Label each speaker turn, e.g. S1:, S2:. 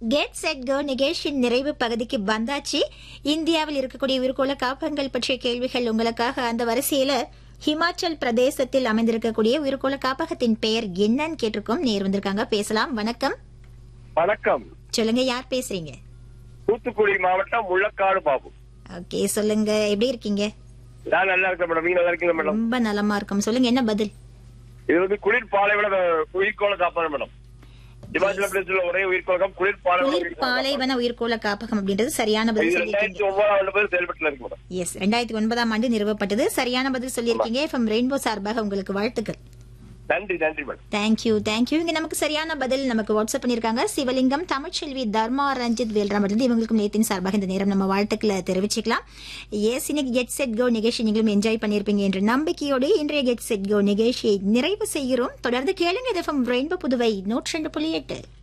S1: Get set கோ நிகழ்ச்சியின் நிறைவு பகுதிக்கு வந்தாச்சு இந்தியாவில் இருக்கக்கூடிய உயிர்கோள காப்பகங்கள் பற்றிய கேள்விகள் உங்களுக்காக அந்த வரிசையில ஹிமாச்சல் பிரதேசத்தில் அமைந்திருக்கக்கூடிய உயிர்கோள காப்பகத்தின் பெயர் என்னன்னு கேட்டிருக்கோம் நேர் வந்திருக்காங்க பேசலாம் வணக்கம்
S2: வணக்கம்
S1: சொல்லுங்க யார் பேசுறீங்க
S2: தூத்துக்குடி மாவட்டம் முள்ளக்காடு பாபு
S1: ஓகே சொல்லுங்க எப்படி இருக்கீங்க
S2: நான் நல்லா இருக்கேன் மேடம் நீங்க நல்லா இருக்கீங்க மேடம்
S1: ரொம்ப நலமா இருக்கும் சொல்லுங்க என்ன பதில்
S2: இது வந்து குளிர் பாலைவன உயிர்கோள காப்பாடு மேடம் இமாச்சல பிரதேசத்துல ஒரே உயிர்கோள காப்பு குளிர் பாலைவன
S1: குளிர்
S2: உயிர்கோள காப்பகம்.
S1: பாலைவன உயிர்கோள காப்பகம் அப்படின்றது சரியான பதில்
S2: இது
S1: சொல்லியிருக்கீங்க
S2: ரெண்டாயிரத்தி ஒன்பதாம் ஆண்டு போது செயல்பட்டுல இருக்கு மேடம்
S1: எஸ் ரெண்டாயிரத்தி ஒன்பதாம் ஆண்டு நிறுவப்பட்டது சரியான பதில் சொல்லியிருக்கீங்க எஃப்எம் ரெயின்போ சார்பாக உங்களுக்கு வாழ்த்துக்கள்
S2: நன்றி நன்றி மேடம்
S1: தேங்க்யூ தேங்க்யூ இங்க நமக்கு சரியான பதில் நமக்கு வாட்ஸ்அப் பண்ணிருக்காங்க சிவலிங்கம் தமிழ்ச்செல்வி தர்மா ரஞ்சித் வேல்ராமருந்து இவங்களுக்கும் நேத்தின் சார்பாக இந்த நேரம் நம்ம வாழ்த்துக்களை தெரிவிச்சுக்கலாம் எஸ் இன்னைக்கு கெட் செட் கோ நிகழ்ச்சி நீங்களும் என்ஜாய் பண்ணியிருப்பீங்க என்ற நம்பிக்கையோடு இன்றைய கெட் செட் கோ நிகழ்ச்சியை நிறைவு செய்கிறோம் தொடர்ந்து கேளுங்க எஃப்எம் ரெயின்போ புதுவை நூற்றி ரெண்டு புள்ளி எட்டு